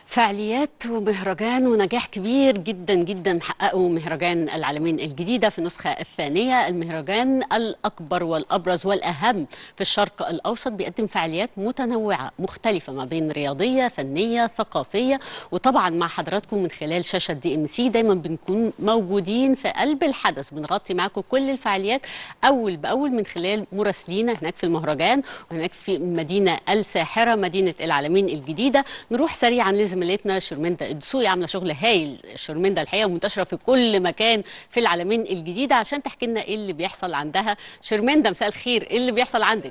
فعاليات ومهرجان ونجاح كبير جدا جدا حققه مهرجان العالمين الجديدة في النسخة الثانية المهرجان الأكبر والأبرز والأهم في الشرق الأوسط بيقدم فعاليات متنوعة مختلفة ما بين رياضية فنية ثقافية وطبعا مع حضراتكم من خلال شاشة دي ام سي دايما بنكون موجودين في قلب الحدث بنغطي معاكم كل الفعاليات أول بأول من خلال مراسلينا هناك في المهرجان وهناك في المدينة الساحرة مدينة العالمين الجديدة نروح سريعا لزميلتنا شرمندا الدسوقي عامله شغل هايل شرمندا الحقيقه منتشره في كل مكان في العالمين الجديده عشان تحكي لنا ايه اللي بيحصل عندها شرمندا مساء الخير ايه اللي بيحصل عندك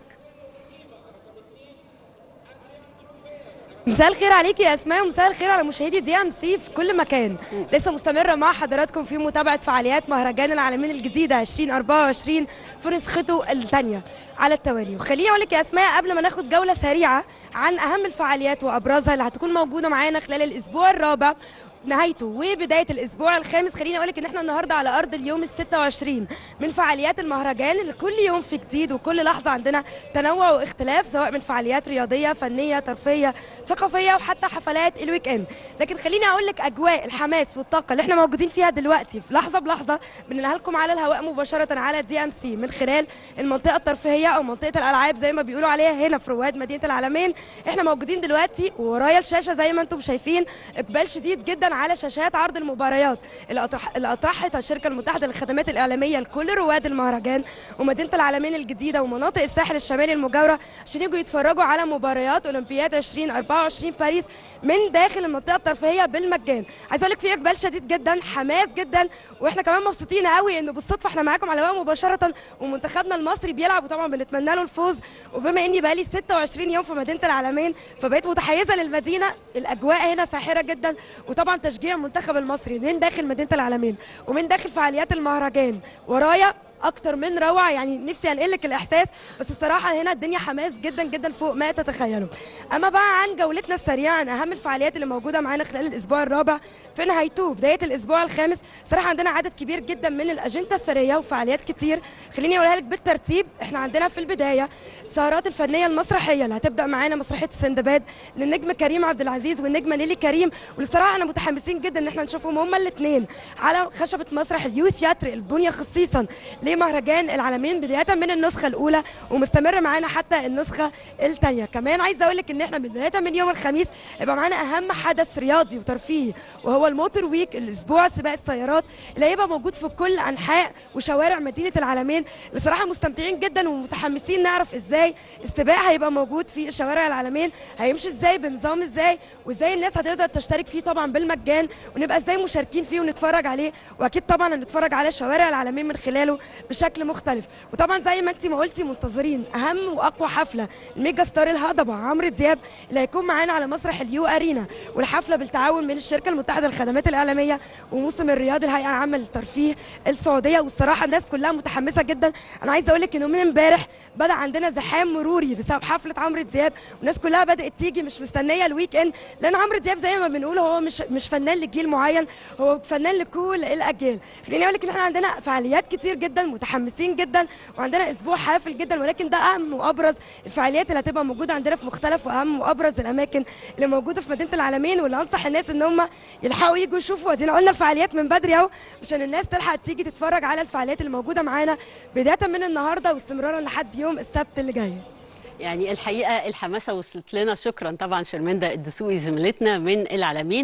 مساء الخير عليكي يا اسماء ومساء الخير على مشاهدي دي ام سي في كل مكان لسه مستمره مع حضراتكم في متابعه فعاليات مهرجان العالمين الجديده 2024 في نسخته الثانيه على التوالي وخليني اقول لك يا اسماء قبل ما ناخد جوله سريعه عن اهم الفعاليات وابرزها اللي هتكون موجوده معانا خلال الاسبوع الرابع نهايته وبدايه الاسبوع الخامس خليني اقول لك ان احنا النهارده على ارض اليوم ال 26 من فعاليات المهرجان اللي كل يوم في جديد وكل لحظه عندنا تنوع واختلاف سواء من فعاليات رياضيه فنيه ترفيهيه ثقافيه وحتى حفلات الويك اند لكن خليني اقول لك اجواء الحماس والطاقه اللي احنا موجودين فيها دلوقتي في لحظه بلحظه بننقلها لكم على الهواء مباشره على دي ام سي من خلال المنطقه الترفيهيه او منطقه الالعاب زي ما بيقولوا عليها هنا في رواد مدينه العالمين احنا موجودين دلوقتي وورايا الشاشه زي ما انتم شايفين اقبال شديد جدا على شاشات عرض المباريات اللي أطرح اللي اطرحتها الشركه المتحده للخدمات الاعلاميه لكل رواد المهرجان ومدينه العالمين الجديده ومناطق الساحل الشمالي المجاوره عشان يجوا يتفرجوا على مباريات اولمبياد 2024 باريس من داخل المنطقه الترفيهيه بالمجان عايز اقول لك في اقبال شديد جدا حماس جدا واحنا كمان مبسوطين قوي انه بالصدفه احنا معاكم على الهواء مباشره ومنتخبنا المصري بيلعب وطبعا بنتمنى له الفوز وبما اني بقالي 26 يوم في مدينه العالمين فبقيت متحيزه للمدينه الاجواء هنا ساحره جدا وطبعا تشجيع المنتخب المصري من داخل مدينه العالمين ومن داخل فعاليات المهرجان ورايا اكتر من روعه يعني نفسي انقل لك الاحساس بس الصراحه هنا الدنيا حماس جدا جدا فوق ما تتخيلوا اما بقى عن جولتنا السريعه عن اهم الفعاليات اللي موجوده معانا خلال الاسبوع الرابع في نهايته بدايه الاسبوع الخامس صراحه عندنا عدد كبير جدا من الاجنده الثريه وفعاليات كتير خليني اقولها لك بالترتيب احنا عندنا في البدايه السهرات الفنيه المسرحيه اللي هتبدا معانا مسرحيه السندباد للنجم كريم عبد العزيز والنجمه نيلي كريم والصراحه احنا متحمسين جدا ان احنا نشوفهم هما الاثنين على خشبه مسرح اليو ثياتر البنيه خصيصا لمهرجان العالمين بدايه من النسخه الاولى ومستمر معانا حتى النسخه الثانيه كمان عايزه اقول لك ان احنا من بدايه من يوم الخميس يبقى معانا اهم حدث رياضي وترفيهي وهو الموتور ويك الاسبوع سباق السيارات اللي هيبقى موجود في كل انحاء وشوارع مدينه العالمين اللي صراحه مستمتعين جدا ومتحمسين نعرف ازاي السباق هيبقى موجود في شوارع العالمين هيمشي ازاي بنظام ازاي وازاي الناس هتقدر تشترك فيه طبعا بالمجان ونبقى ازاي مشاركين فيه ونتفرج عليه واكيد طبعا هنتفرج على شوارع العالمين من خلاله بشكل مختلف وطبعا زي ما انت ما قلتي منتظرين اهم واقوى حفله الميجا ستار الهضبه عمرو دياب اللي هيكون معانا على مسرح اليو ارينا والحفله بالتعاون من الشركه المتحده للخدمات الاعلاميه وموسم الرياض الهيئه العامه للترفيه السعوديه والصراحه الناس كلها متحمسه جدا انا عايزه اقول لك انه من امبارح بدا عندنا زحام مروري بسبب حفله عمرو دياب والناس كلها بدات تيجي مش مستنيه الويك اند لان عمرو دياب زي ما بنقول هو مش مش فنان لجيل معين هو فنان لكل الاجيال خليني اقول لك ان احنا عندنا فعاليات كتير جدا متحمسين جدا وعندنا اسبوع حافل جدا ولكن ده اهم وابرز الفعاليات اللي هتبقى موجوده عندنا في مختلف واهم وابرز الاماكن اللي موجوده في مدينه العالمين واللي انصح الناس ان هم يلحقوا يجوا يشوفوا ادينا قلنا الفعاليات من بدري اهو عشان الناس تلحق تيجي تتفرج على الفعاليات اللي موجوده معانا بدايه من النهارده واستمرارا لحد يوم السبت اللي جاي يعني الحقيقه الحماسه وصلت لنا شكرا طبعا شرمندا الدسوقي زميلتنا من العالمين